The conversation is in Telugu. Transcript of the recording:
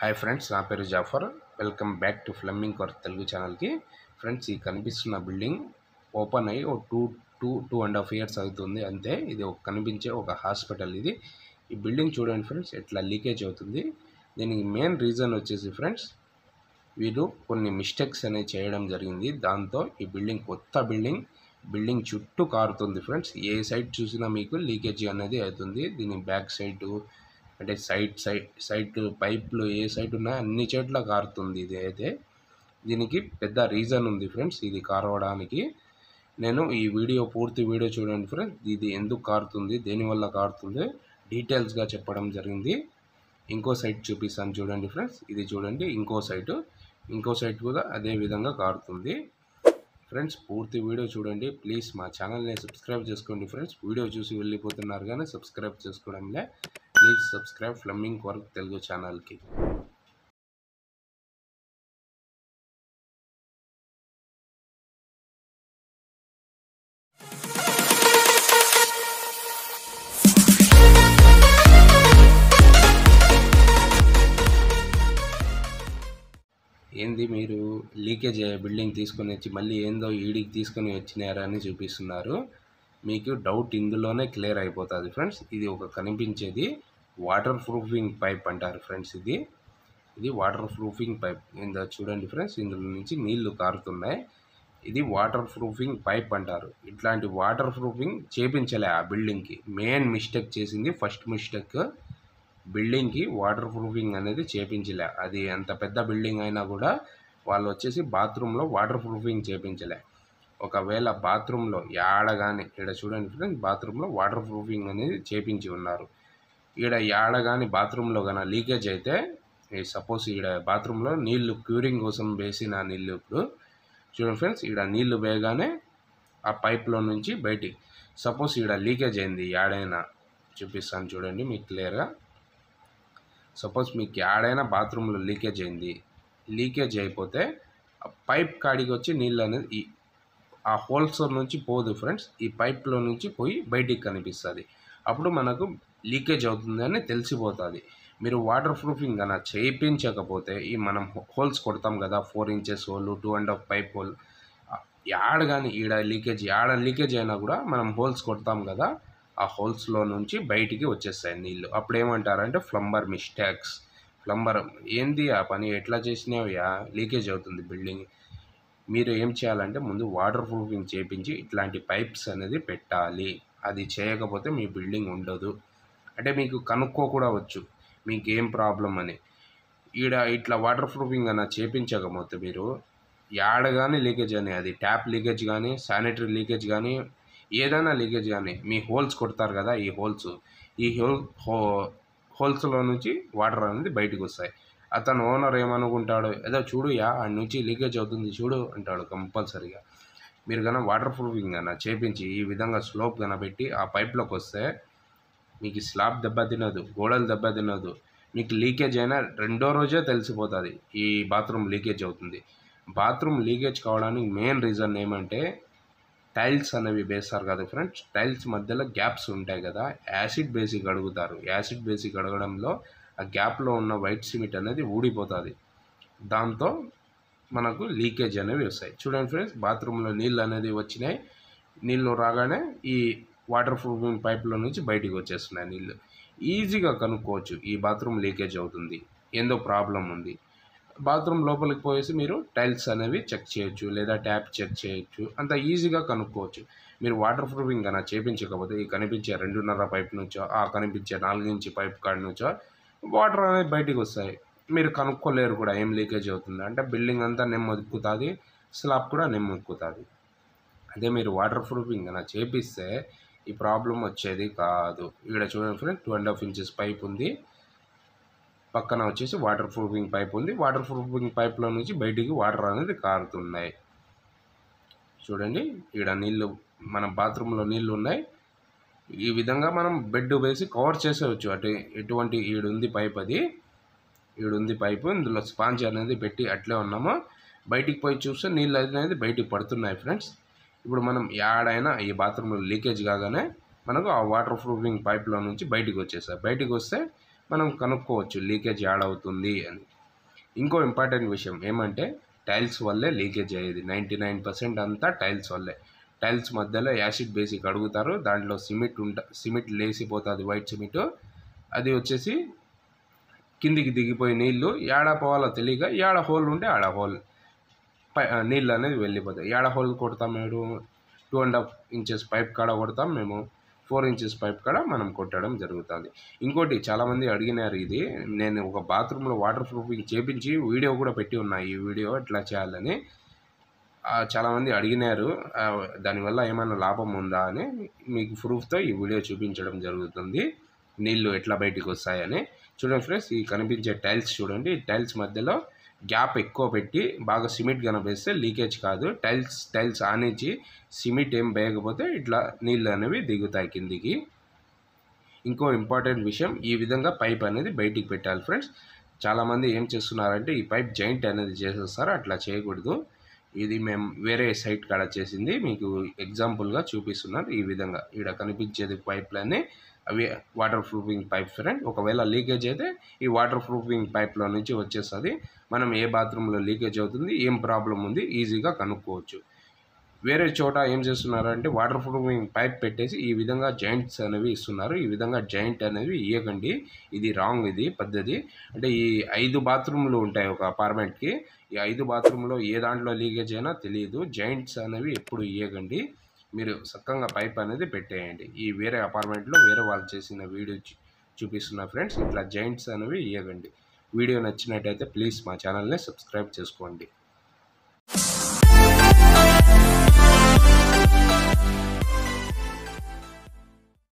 హాయ్ ఫ్రెండ్స్ నా పేరు Jafar welcome back to plumbing కొర్ తెలుగు ఛానల్కి ఫ్రెండ్స్ ఈ కనిపిస్తున్న బిల్డింగ్ ఓపెన్ అయ్యి ఒక two two two and half years అవుతుంది అంతే ఇది ఒక కనిపించే ఒక హాస్పిటల్ ఇది ఈ బిల్డింగ్ చూడండి ఫ్రెండ్స్ ఎట్లా లీకేజ్ అవుతుంది దీనికి మెయిన్ రీజన్ వచ్చేసి ఫ్రెండ్స్ వీళ్ళు కొన్ని మిస్టేక్స్ అనేవి చేయడం జరిగింది దాంతో ఈ బిల్డింగ్ కొత్త బిల్డింగ్ బిల్డింగ్ చుట్టూ కారుతుంది ఫ్రెండ్స్ ఏ సైడ్ చూసినా మీకు లీకేజ్ అనేది అవుతుంది దీని బ్యాక్ సైడ్ అంటే సైడ్ సైడ్ సైడ్ పైప్లు ఏ సైడ్ ఉన్నా అన్ని చోట్ల కారుతుంది ఇది అయితే దీనికి పెద్ద రీజన్ ఉంది ఫ్రెండ్స్ ఇది కారవడానికి నేను ఈ వీడియో పూర్తి వీడియో చూడండి ఫ్రెండ్స్ ఇది ఎందుకు కారుతుంది దేనివల్ల కారుతుంది డీటెయిల్స్గా చెప్పడం జరిగింది ఇంకో సైట్ చూపిస్తాను చూడండి ఫ్రెండ్స్ ఇది చూడండి ఇంకో సైటు ఇంకో సైట్ కూడా అదే విధంగా కారుతుంది ఫ్రెండ్స్ పూర్తి వీడియో చూడండి ప్లీజ్ మా ఛానల్ని సబ్స్క్రైబ్ చేసుకోండి ఫ్రెండ్స్ వీడియో చూసి వెళ్ళిపోతున్నారు కానీ సబ్స్క్రైబ్ చేసుకోవడంలే please subscribe plumbing work Telugu ఛానల్కి ఏంది మీరు లీకేజ్ అయ్యే బిల్డింగ్ తీసుకొని వచ్చి మళ్ళీ ఏందో ఈడికి తీసుకొని వచ్చినారా అని చూపిస్తున్నారు మీకు డౌట్ ఇందులోనే క్లియర్ అయిపోతుంది ఫ్రెండ్స్ ఇది ఒక కనిపించేది వాటర్ ప్రూఫింగ్ పైప్ అంటారు ఫ్రెండ్స్ ఇది ఇది వాటర్ ప్రూఫింగ్ పైప్ ఇందా చూడండి ఫ్రెండ్స్ ఇందులో నుంచి నీళ్లు కారుతున్నాయి ఇది వాటర్ ప్రూఫింగ్ పైప్ అంటారు ఇట్లాంటి వాటర్ ప్రూఫింగ్ చేపించలే ఆ బిల్డింగ్కి మెయిన్ మిస్టేక్ చేసింది ఫస్ట్ మిస్టేక్ బిల్డింగ్కి వాటర్ ప్రూఫింగ్ అనేది చేపించలే అది ఎంత పెద్ద బిల్డింగ్ అయినా కూడా వాళ్ళు వచ్చేసి బాత్రూంలో వాటర్ ప్రూఫింగ్ చేపించలే ఒకవేళ బాత్రూంలో యాడ కానీ ఇక్కడ చూడండి ఫ్రెండ్స్ బాత్రూంలో వాటర్ ప్రూఫింగ్ అనేది చేపించి ఉన్నారు ఈడ యాడ కానీ బాత్రూంలో కానీ లీకేజ్ అయితే సపోజ్ ఈడ బాత్రూంలో నీళ్లు క్యూరింగ్ కోసం వేసిన నీళ్ళు ఇప్పుడు చూడండి ఫ్రెండ్స్ ఈడ నీళ్లు వేయగానే ఆ పైప్లో నుంచి బయటికి సపోజ్ ఈడ లీకేజ్ అయింది యాడైనా చూపిస్తాను చూడండి మీకు క్లియర్గా సపోజ్ మీకు యాడైనా బాత్రూంలో లీకేజ్ అయింది లీకేజ్ అయిపోతే ఆ పైప్ కాడికి వచ్చి నీళ్ళు అనేది ఈ ఆ హోల్స్ నుంచి పోదు ఫ్రెండ్స్ ఈ పైప్లో నుంచి పోయి బయటికి కనిపిస్తుంది అప్పుడు మనకు లీకేజ్ అవుతుంది అని తెలిసిపోతుంది మీరు వాటర్ ప్రూఫింగ్ కన్నా చేయించకపోతే ఈ మనం హోల్స్ కొడతాం కదా four inches hole two and half pipe hole యాడ కానీ ఈడ లీకేజ్ యాడ లీకేజ్ అయినా కూడా మనం హోల్స్ కొడతాం కదా ఆ హోల్స్లో నుంచి బయటికి వచ్చేస్తాయి నీళ్ళు అప్పుడు ఏమంటారంటే ఫ్లంబర్ మిస్టేక్స్ ఫ్లంబర్ ఏంది ఆ పని ఎట్లా చేసినావయ్యా లీకేజ్ అవుతుంది బిల్డింగ్ మీరు ఏం చేయాలంటే ముందు వాటర్ ప్రూఫింగ్ చేపించి ఇట్లాంటి పైప్స్ అనేది పెట్టాలి అది చేయకపోతే మీ బిల్డింగ్ ఉండదు అంటే మీకు కనుక్కో కూడా వచ్చు మీకు ఏం ప్రాబ్లం అని ఈడ ఇట్లా వాటర్ ప్రూఫింగ్ అన్న చేపించకపోతే మీరు యాడ కానీ లీకేజ్ కానీ అది ట్యాప్ లీకేజ్ కానీ శానిటరీ లీకేజ్ కానీ ఏదైనా లీకేజ్ కానీ మీ హోల్స్ కొడతారు కదా ఈ హోల్స్ ఈ హోల్ హో హోల్స్లో నుంచి వాటర్ అనేది బయటకు వస్తాయి అతను ఓనర్ ఏమనుకుంటాడు ఏదో చూడు యా ఆ నుంచి లీకేజ్ అవుతుంది చూడు అంటాడు కంపల్సరీగా మీరు కన్నా వాటర్ ప్రూఫింగ్ కన్నా చేపించి ఈ విధంగా స్లోప్ కన్నా పెట్టి ఆ పైప్లోకి వస్తే మీకు స్లాబ్ దెబ్బ తినదు గోడలు దెబ్బ తినదు మీకు లీకేజ్ అయినా రెండో రోజే తెలిసిపోతుంది ఈ బాత్రూమ్ లీకేజ్ అవుతుంది బాత్రూమ్ లీకేజ్ కావడానికి మెయిన్ రీజన్ ఏమంటే టైల్స్ అనేవి వేస్తారు కదా ఫ్రెండ్స్ టైల్స్ మధ్యలో గ్యాప్స్ ఉంటాయి కదా యాసిడ్ బేసిక్ అడుగుతారు యాసిడ్ బేసిక్ అడగడంలో ఆ గ్యాప్లో ఉన్న వైట్ సిమెంట్ అనేది ఊడిపోతుంది దాంతో మనకు లీకేజ్ అనేవి వస్తాయి చూడండి ఫ్రెండ్స్ బాత్రూంలో నీళ్ళు అనేది వచ్చినాయి నీళ్ళు రాగానే ఈ వాటర్ ప్రూఫింగ్ పైప్లో నుంచి బయటికి వచ్చేస్తున్నాయి నీళ్ళు ఈజీగా కనుక్కోవచ్చు ఈ బాత్రూమ్ లీకేజ్ అవుతుంది ఏందో ప్రాబ్లం ఉంది బాత్రూమ్ లోపలికి పోయేసి మీరు టైల్స్ అనేవి చెక్ చేయొచ్చు లేదా ట్యాప్ చెక్ చేయొచ్చు అంత ఈజీగా కనుక్కోవచ్చు మీరు వాటర్ ప్రూఫింగ్ కన్నా చేపించకపోతే ఈ కనిపించే రెండున్నర పైప్ నుంచో ఆ కనిపించే నాలుగు ఇంచు పైప్ కాడి నుంచో వాటర్ అనేది బయటికి వస్తాయి మీరు కనుక్కోలేరు కూడా ఏం లీకేజ్ అవుతుంది అంటే బిల్డింగ్ అంతా నెమ్మొక్కుతుంది స్లాబ్ కూడా నెమ్మొక్కుతుంది అదే మీరు వాటర్ ప్రూఫింగ్ కన్నా చేపిస్తే ఈ ప్రాబ్లం వచ్చేది కాదు ఇక్కడ చూడండి friend two and half inches pipe ఉంది పక్కన వచ్చేసి వాటర్ ప్రూఫింగ్ పైప్ ఉంది వాటర్ ప్రూఫింగ్ పైప్లో నుంచి బయటికి వాటర్ అనేది కారుతున్నాయి చూడండి ఇక్కడ నీళ్ళు మన బాత్రూంలో నీళ్ళు ఉన్నాయి ఈ విధంగా మనం బెడ్ వేసి కవర్ చేసేవచ్చు అటు ఎటువంటి ఈడుంది పైప్ అది ఈడుంది పైపు ఇందులో స్పాంజ్ అనేది పెట్టి అట్లే ఉన్నాము బయటికి పోయి చూస్తే నీళ్ళు అనేది బయటికి పడుతున్నాయి ఫ్రెండ్స్ ఇప్పుడు మనం యాడైనా ఈ బాత్రూంలో లీకేజ్ కాగానే మనకు ఆ వాటర్ ప్రూఫింగ్ పైప్లో నుంచి బయటికి వచ్చేస్తాయి బయటికి వస్తే మనం కనుక్కోవచ్చు లీకేజ్ యాడ్ అవుతుంది అని ఇంకో ఇంపార్టెంట్ విషయం ఏమంటే టైల్స్ వల్లే లీకేజ్ అయ్యేది నైంటీ నైన్ పర్సెంట్ అంతా టైల్స్ వల్లే టైల్స్ మధ్యలో యాసిడ్ బేసిక్ అడుగుతారు దాంట్లో సిమెంట్ ఉంట సిమెంట్ లేసిపోతుంది వైట్ సిమెంట్ అది వచ్చేసి కిందికి దిగిపోయి నీళ్ళు ఏడ పోవాలో తెలియక ఏడ హోల్ ఉంటే ఆడ హోల్ పై నీళ్ళు అనేది వెళ్ళిపోతాయి ఏడ హోల్ కొడతాం మేము two and half inches pipe కాడ కొడతాం మేము ఫోర్ ఇంచెస్ పైప్ కాడ మనం కొట్టడం జరుగుతుంది ఇంకోటి చాలామంది అడిగినారు ఇది నేను ఒక బాత్రూంలో వాటర్ ప్రూఫింగ్ చేపించి వీడియో కూడా పెట్టి ఉన్నా ఈ వీడియో ఎట్లా చేయాలని ఆ, చాలామంది అడిగినారు ఆ, దానివల్ల ఏమైనా లాభం ఉందా అని మీకు ప్రూఫ్తో ఈ వీడియో చూపించడం జరుగుతుంది నీళ్ళు ఎట్లా బయటికి వస్తాయని చూడండి ఫ్రెండ్స్ ఈ కనిపించే టైల్స్ చూడండి ఈ టైల్స్ మధ్యలో గ్యాప్ ఎక్కువ పెట్టి బాగా సిమెంట్ కనిపిస్తే లీకేజ్ కాదు టైల్స్ టైల్స్ ఆనించి సిమెంట్ ఏం వేయకపోతే ఇట్లా నీళ్ళు అనేవి దిగుతాయి కిందికి ఇంకో ఇంపార్టెంట్ విషయం ఈ విధంగా పైప్ అనేది బయటికి పెట్టాలి ఫ్రెండ్స్ చాలామంది ఏం చేస్తున్నారంటే ఈ పైప్ జాయింట్ అనేది చేసేస్తారు అట్లా చేయకూడదు ఇది మేము వేరే సైట్ కాడ చేసింది మీకు ఎగ్జాంపుల్గా చూపిస్తున్నారు ఈ విధంగా ఇక్కడ కనిపించేది పైప్లన్నీ అవి వాటర్ ప్రూఫింగ్ పైప్ ఫ్రెండ్ ఒకవేళ లీకేజ్ అయితే ఈ వాటర్ ప్రూఫింగ్ పైప్లో నుంచి వచ్చేస్తుంది మనం ఏ బాత్రూంలో లీకేజ్ అవుతుంది ఏం ప్రాబ్లం ఉంది ఈజీగా కనుక్కోవచ్చు వేరే చోట ఏం చేస్తున్నారంటే వాటర్ ప్రూఫింగ్ పైప్ పెట్టేసి ఈ విధంగా జాయింట్స్ అనేవి ఇస్తున్నారు ఈ విధంగా జాయింట్ అనేవి ఇవ్వకండి ఇది రాంగ్ ఇది పద్ధతి అంటే ఈ ఐదు బాత్రూమ్లు ఉంటాయి ఒక అపార్ట్మెంట్కి ఈ ఐదు బాత్రూంలో ఏ దాంట్లో లీకేజ్ అయినా తెలియదు జాయింట్స్ అనేవి ఎప్పుడు ఇవ్వకండి మీరు చక్కగా పైప్ అనేది పెట్టేయండి ఈ వేరే అపార్ట్మెంట్లో వేరే వాళ్ళు చేసిన వీడియో చూ- చూపిస్తున్న ఫ్రెండ్స్ ఇట్లా జాయింట్స్ అనేవి ఇవ్వకండి వీడియో నచ్చినట్టయితే ప్లీజ్ మా ఛానల్ని సబ్స్క్రైబ్ చేసుకోండి